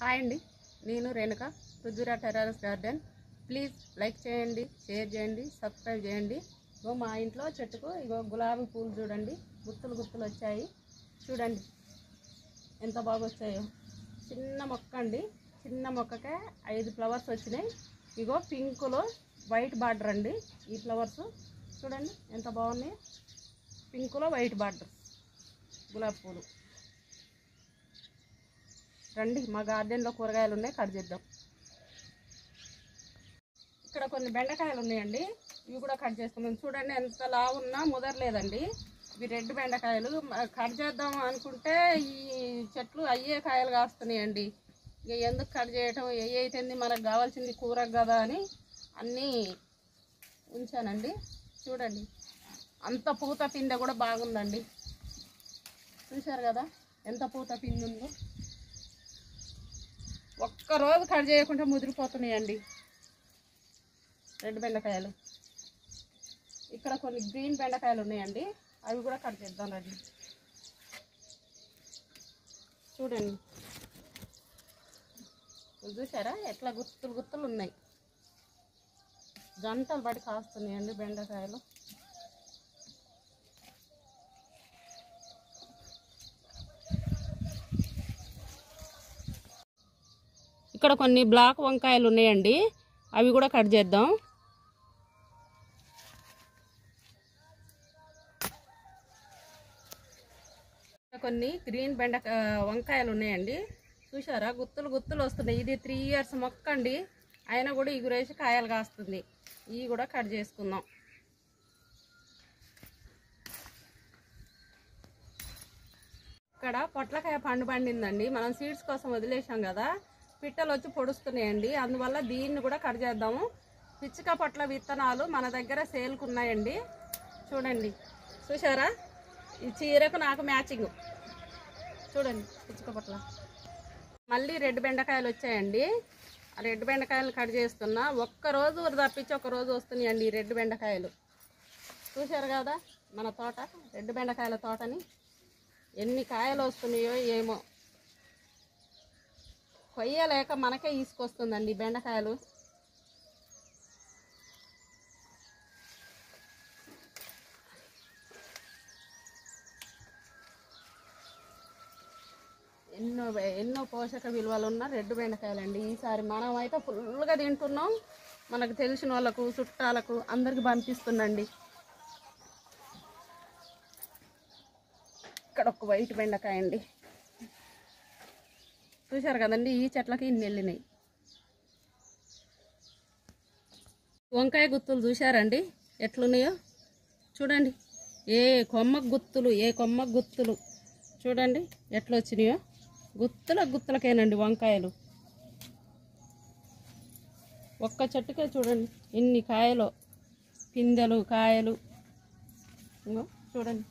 hi అండి నేను రేణుక రుజురా టెర్రస్ గార్డెన్ ప్లీజ్ లైక్ చేయండి షేర్ చేయండి సబ్స్క్రైబ్ చేయండి ఇగో మా ఇంట్లో చెట్టుకు ఇగో గులాబీ పూలు చూడండి గుత్తులు గుత్తులు వచ్చాయి చూడండి ఎంత బాగా వచ్చాయో చిన్న మొక్క అండి చిన్న మొక్కకే ఐదు ఫ్లవర్స్ వచ్చినాయి ఇగో పింకులో వైట్ బార్డర్ అండి ఈ ఫ్లవర్స్ చూడండి ఎంత బాగున్నాయి పింకులో వైట్ బార్డర్ గులాబీ పూలు రండి మా గార్డెన్లో కూరగాయలు ఉన్నాయి కట్ చేద్దాం ఇక్కడ కొన్ని బెండకాయలు ఉన్నాయండి ఇవి కూడా కట్ చేసుకుందాం చూడండి ఎంత లావు ఉన్నా ముదరలేదండి ఇవి రెడ్ బెండకాయలు మ- కట్ చేద్దాం అనుకుంటే ఈ చెట్లు అయ్యే కాయలు కాస్తున్నాయండి ఇక ఎందుకు కట్ చేయటం ఏ అయితేంది మనకు కావాల్సింది కూర కదా అని అన్నీ ఉంచానండి చూడండి అంత పూత పిందె కూడా బాగుందండి చూశారు కదా ఎంత పూత పిండి ఉందో ఒక్క రోజు కట్ చేయకుండా ముదిరిపోతున్నాయండి రెడ్ బెండకాయలు ఇక్కడ కొన్ని గ్రీన్ బెండకాయలు ఉన్నాయండి అవి కూడా కట్ చేద్దాం రండి చూడండి ఇది చూసారా ఎట్లా గుత్తులు గుత్తులు ఉన్నాయి గంటలు పడి కాస్తున్నాయండి బెండకాయలు ఇక్కడ కొన్ని బ్లాక్ వంకాయలు ఉన్నాయండి అవి కూడా కట్ చేద్దాం ఇక్కడ కొన్ని గ్రీన్ బెండ వంకాయలు ఉన్నాయండి చూసారా గుత్తులు గుత్తులు వస్తున్నాయి ఇది త్రీ ఇయర్స్ మొక్క అండి అయినా కూడా ఈ గురేసి కాయలు కాస్తుంది ఇవి కూడా కట్ చేసుకుందాం ఇక్కడ పొట్లకాయ పండు పండిందండి మనం సీడ్స్ కోసం వదిలేసాం కదా పిట్టలు వచ్చి పొడుస్తున్నాయండి అందువల్ల దీన్ని కూడా కట్ చేద్దాము పిచ్చిక పొట్ల విత్తనాలు మన దగ్గర సేల్కి ఉన్నాయండి చూడండి చూసారా ఈ చీరకు నాకు మ్యాచింగ్ చూడండి పిచ్చిక పొట్ల మళ్ళీ రెడ్ బెండకాయలు వచ్చాయండి ఆ రెడ్ బెండకాయలు కట్ చేస్తున్నా ఒక్క రోజు తప్పించి ఒక రోజు వస్తున్నాయండి ఈ రెడ్ బెండకాయలు చూశారు కదా మన తోట రెడ్ బెండకాయల తోటని ఎన్ని కాయలు వస్తున్నాయో ఏమో కొయ్యలేక మనకే ఈసుకొస్తుందండి బెండకాయలు ఎన్నో ఎన్నో పోషక విలువలు ఉన్న రెడ్ బెండకాయలండి ఈసారి మనం అయితే ఫుల్గా తింటున్నాం మనకు తెలిసిన వాళ్ళకు చుట్టాలకు అందరికి పంపిస్తుండండి ఇక్కడ ఒక వైట్ బెండకాయ అండి చూశారు కదండి ఈ చెట్లకి ఇన్ని వెళ్ళినాయి వంకాయ గుత్తులు చూశారండి ఎట్లున్నాయో చూడండి ఏ కొమ్మ గుత్తులు ఏ కొమ్మ గుత్తులు చూడండి ఎట్లా వచ్చినాయో గుత్తుల గుత్తులకేనండి వంకాయలు ఒక్క చెట్టుకే చూడండి ఇన్ని కాయలు పిందెలు కాయలు ఇంగో చూడండి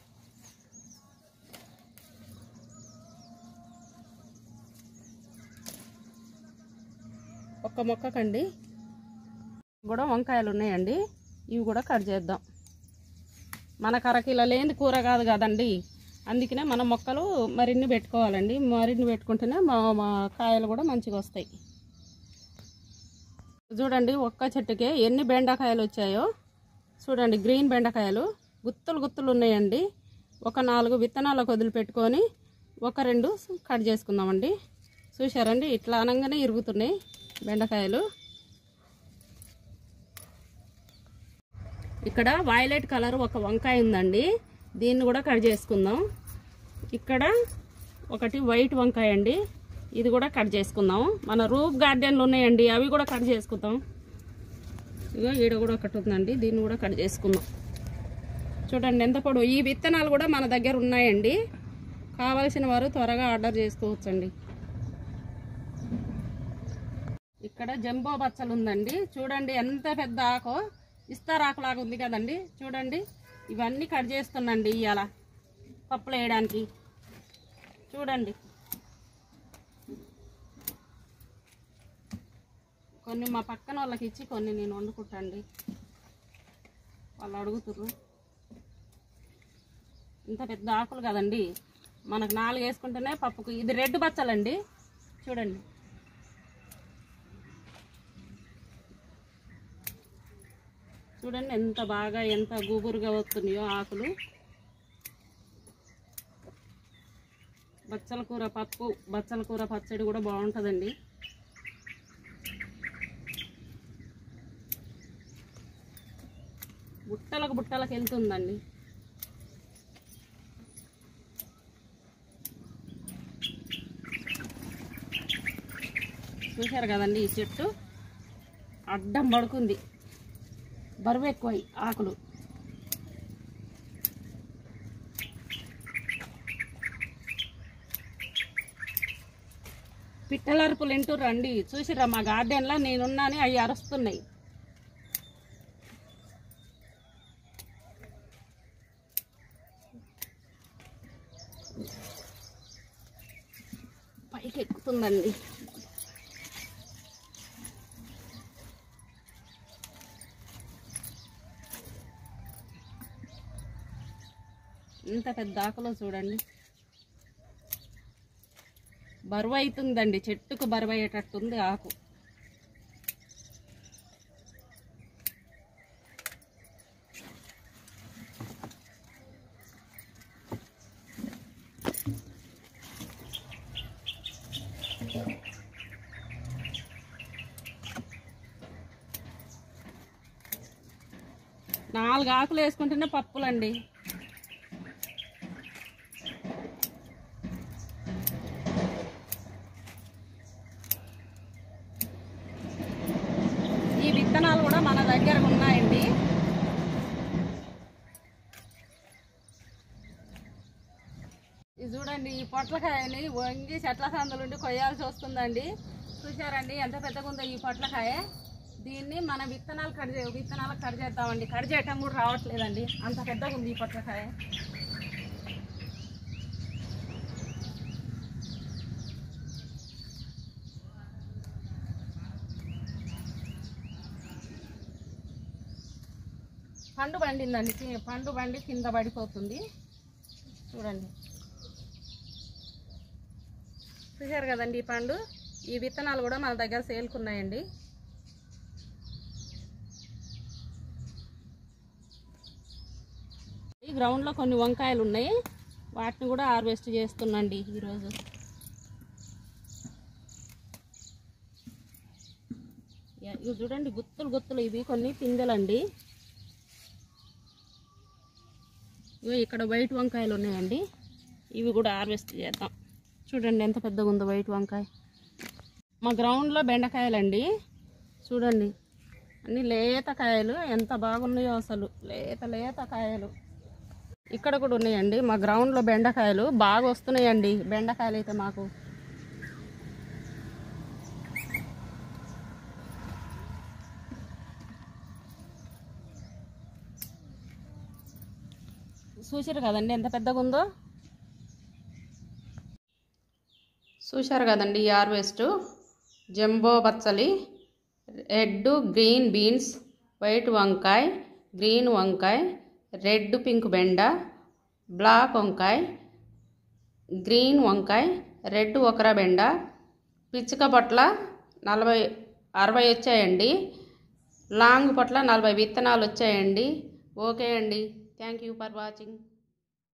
ఒక్క మొక్కకండి కూడా వంకాయలు ఉన్నాయండి ఇవి కూడా కట్ చేద్దాం మనకు అరకిలో లేని కూర కాదు కదండి అందుకనే మన మొక్కలు మరిన్ని పెట్టుకోవాలండి మరిన్ని పెట్టుకుంటేనే మా మా కాయలు కూడా మంచిగా వస్తాయి చూడండి ఒక్క చెట్టుకే ఎన్ని బెండకాయలు వచ్చాయో చూడండి గ్రీన్ బెండకాయలు గుత్తులు గుత్తులు ఉన్నాయండి ఒక నాలుగు విత్తనాలకు వదిలిపెట్టుకొని ఒక రెండు కట్ చేసుకుందామండి చూశారండి ఇట్లా అనగానే ఇరుగుతున్నాయి బెండకాయలు ఇక్కడ వైలెట్ కలర్ ఒక వంకాయ ఉందండి దీన్ని కూడా కట్ చేసుకుందాం ఇక్కడ ఒకటి వైట్ వంకాయ అండి ఇది కూడా కట్ చేసుకుందాం మన రూప్ గార్డెన్లు ఉన్నాయండి అవి కూడా కట్ చేసుకుందాం ఇగో ఈడ కూడా ఒకటి ఉందండి దీన్ని కూడా కట్ చేసుకుందాం చూడండి ఎంత పొడవు ఈ విత్తనాలు కూడా మన దగ్గర ఉన్నాయండి కావలసిన వారు త్వరగా ఆర్డర్ చేసుకోవచ్చండి ఇక్కడ జంబో బచ్చలు ఉందండి చూడండి ఎంత పెద్ద ఆకు ఇస్తారాకులాగా ఉంది కదండి చూడండి ఇవన్నీ కట్ చేస్తున్నాండి ఇవాళ పప్పులు వేయడానికి చూడండి కొన్ని మా పక్కన వాళ్ళకి ఇచ్చి కొన్ని నేను వండుకుంటాండి వాళ్ళు అడుగుతుర్రు ఇంత పెద్ద ఆకులు కదండి మనకు నాలుగు వేసుకుంటేనే పప్పుకు ఇది రెడ్ బచ్చలండి చూడండి చూడండి ఎంత బాగా ఎంత గుబురుగా వస్తున్నాయో ఆకులు బచ్చల కూర పప్పు బచ్చల కూర పచ్చడి కూడా బాగుంటుందండి బుట్టలకు బుట్టలకు వెళ్తుందండి చూశారు కదండి ఈ చెట్టు అడ్డం పడుకుంది బరువు ఎక్కువ ఆకులు పిట్టలరుపులు వింటూ రండి చూసిరా మా గార్డెన్లో నేనున్నాను అవి అరుస్తున్నాయి పైకి ఎక్కుతుందండి ఇంత పెద్ద ఆకులో చూడండి బరువు అవుతుందండి చెట్టుకు బరువు అయ్యేటట్టుంది ఆకు నాలుగు ఆకులు వేసుకుంటేనే పప్పులండి ఈ విత్తనాలు కూడా మన దగ్గర ఉన్నాయండి ఇది చూడండి ఈ పొట్లకాయని వంగి చెట్ల సందులుండి కొయ్యాల్సి వస్తుందండి చూశారండి ఎంత పెద్దగా ఉందో ఈ పొట్లకాయ దీన్ని మన విత్తనాలు కట్ చే విత్తనాలకు కట్ చేద్దామండి కట్ చేయటం కూడా రావట్లేదండి అంత పెద్దగా ఉంది ఈ పొట్లకాయ పండు పండిందండి కి- పండు పండి కింద పడిపోతుంది చూడండి చూశారు కదండి ఈ పండు ఈ విత్తనాలు కూడా మన దగ్గర సేల్కున్నాయండి ఈ గ్రౌండ్లో కొన్ని వంకాయలు ఉన్నాయి వాటిని కూడా హార్వెస్ట్ చేస్తున్నాండి ఈరోజు యా- ఇవి చూడండి గుత్తులు గుత్తులు ఇవి కొన్ని పిందెలండి ఇగో ఇక్కడ వైట్ వంకాయలు ఉన్నాయండి ఇవి కూడా హార్వెస్ట్ చేద్దాం చూడండి ఎంత పెద్దగా ఉందో వైట్ వంకాయ మా గ్రౌండ్లో బెండకాయలండి చూడండి అన్ని లేత కాయలు ఎంత బాగున్నాయో అసలు లేత లేత కాయలు ఇక్కడ కూడా ఉన్నాయండి మా గ్రౌండ్లో బెండకాయలు బాగా వస్తున్నాయండి బెండకాయలు అయితే మాకు చూసారు కదండి ఎంత పెద్దగా ఉందో చూశారు కదండి ఈ హార్వెస్ట్ జంబో బచ్చలి రెడ్ గ్రీన్ బీన్స్ వైట్ వంకాయ గ్రీన్ వంకాయ రెడ్ పింక్ బెండ బ్లాక్ వంకాయ గ్రీన్ వంకాయ రెడ్ ఒకర బెండ పిచ్చుక పొట్ల నలభై అరవై వచ్చాయండి లాంగ్ పొట్ల నలభై విత్తనాలు వచ్చాయండి ఓకే అండి థ్యాంక్ యూ ఫర్ వాచింగ్